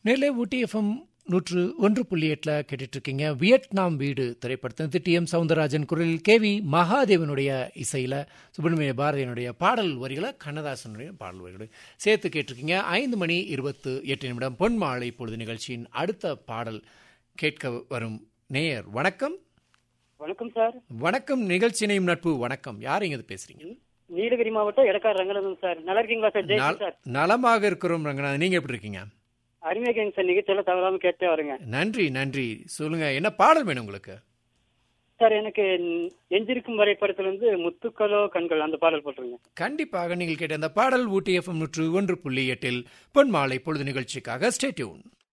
நெல்லை ஊட்டி FM நூற்று ஒன்று புள்ளி எட்டில் கேட்டுட்டு இருக்கீங்க வியட்நாம் வீடு திரைப்படத்தின் டி எம் சவுந்தரராஜன் குரலில் கே வி மகாதேவனுடைய இசையில் சுப்பிரமணிய பாரதியனுடைய பாடல் வரிகளை கண்ணதாசனுடைய பாடல் வரிகளை சேர்த்து கேட்டிருக்கீங்க ஐந்து மணி இருபத்து எட்டு நிமிடம் பொன் மாலை பொழுது நிகழ்ச்சியின் அடுத்த பாடல் கேட்க வரும் நேயர் வணக்கம் வணக்கம் சார் வணக்கம் நிகழ்ச்சியினையும் நட்பு வணக்கம் யார் இங்க பேசுறீங்க நீலகிரி மாவட்டம் எடக்கார் ரங்கநாதன் சார் நல்லா இருக்கீங்களா சார் ஜெய் நல்- சார் நலமாக இருக்கிறோம் ரங்கநாதன் நீங்க எப்படி இருக்கீங்க அருமையாக சார் நிகழ்ச்சியெல்லாம் தவறாம கேட்டே வருங்க நன்றி நன்றி சொல்லுங்க என்ன பாடல் வேணும் உங்களுக்கு சார் எனக்கு எஞ்சிருக்கும் வரை படத்துல இருந்து முத்துக்களோ கண்கள் அந்த பாடல் போட்டுருங்க கண்டிப்பாக நீங்கள் கேட்ட அந்த பாடல் ஊட்டி எஃப்எம் நூற்று ஒன்று புள்ளி எட்டில் பொன்மாலை பொழுது நிகழ்ச்சிக்காக ஸ்டேட்யூன்